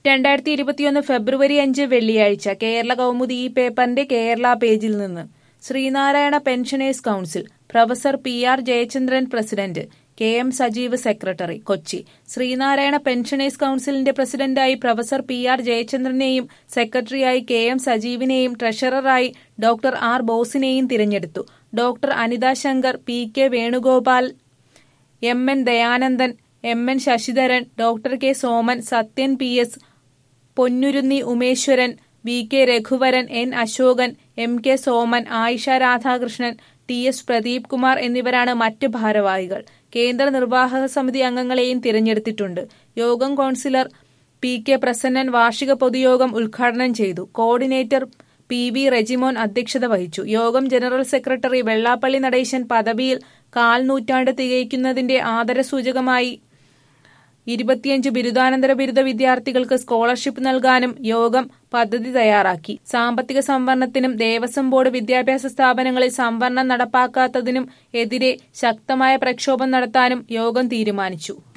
രണ്ടായിരത്തി ഇരുപത്തിയൊന്ന് ഫെബ്രുവരി അഞ്ച് വെള്ളിയാഴ്ച കേരള കൗമുദി ഈ പേപ്പറിന്റെ കേരള പേജിൽ നിന്ന് Sreenarayana pensioners council professor P R Jayachandran president K M Sajeev secretary Kochi Sreenarayana pensioners കൗൺസിലിന്റെ പ്രസിഡന്റായി പ്രൊഫസർ പി ആർ ജയചന്ദ്രനെയും സെക്രട്ടറിയായി കെ എം സജീവിനെയും ട്രഷററായി ഡോക്ടർ ആർ ബോസിനെയും തിരഞ്ഞെടുത്തു doctor Anitha Shankar P K Venugopal M N Dayanandan M N Sasidharan doctor K Soman Sathyan P S Ponnurunni Umeshwaran V K Raghuvaran N Ashokan M K Soman Ayisha Radhakrishnan T S Pradeep Kumar എന്നിവരാണ് മറ്റ് ഭാരവാഹികൾ കേന്ദ്ര നിർവാഹക സമിതി അംഗങ്ങളെയും തിരഞ്ഞെടുത്തിട്ടുണ്ട് യോഗം കൌൺസിലർ പി കെ പ്രസന്നൻ വാർഷിക പൊതുയോഗം ഉദ്ഘാടനം ചെയ്തു കോർഡിനേറ്റർ പി വി റെജിമോൻ അധ്യക്ഷത വഹിച്ചു യോഗം ജനറൽ സെക്രട്ടറി വെള്ളാപ്പള്ളി നടേശൻ പദവിയിൽ കാൽ നൂറ്റാണ്ട് തികയ്ക്കുന്നതിന്റെ ആദരസൂചകമായി ഇരുപത്തിയഞ്ച് ബിരുദാനന്തര ബിരുദ വിദ്യാർത്ഥികൾക്ക് സ്കോളർഷിപ്പ് നൽകാനും യോഗം പദ്ധതി തയ്യാറാക്കി സാമ്പത്തിക സംവരണത്തിനും ദേവസ്വം ബോർഡ് വിദ്യാഭ്യാസ സ്ഥാപനങ്ങളിൽ സംവരണം നടപ്പാക്കാത്തതിനും എതിരെ ശക്തമായ പ്രക്ഷോഭം നടത്താനും യോഗം തീരുമാനിച്ചു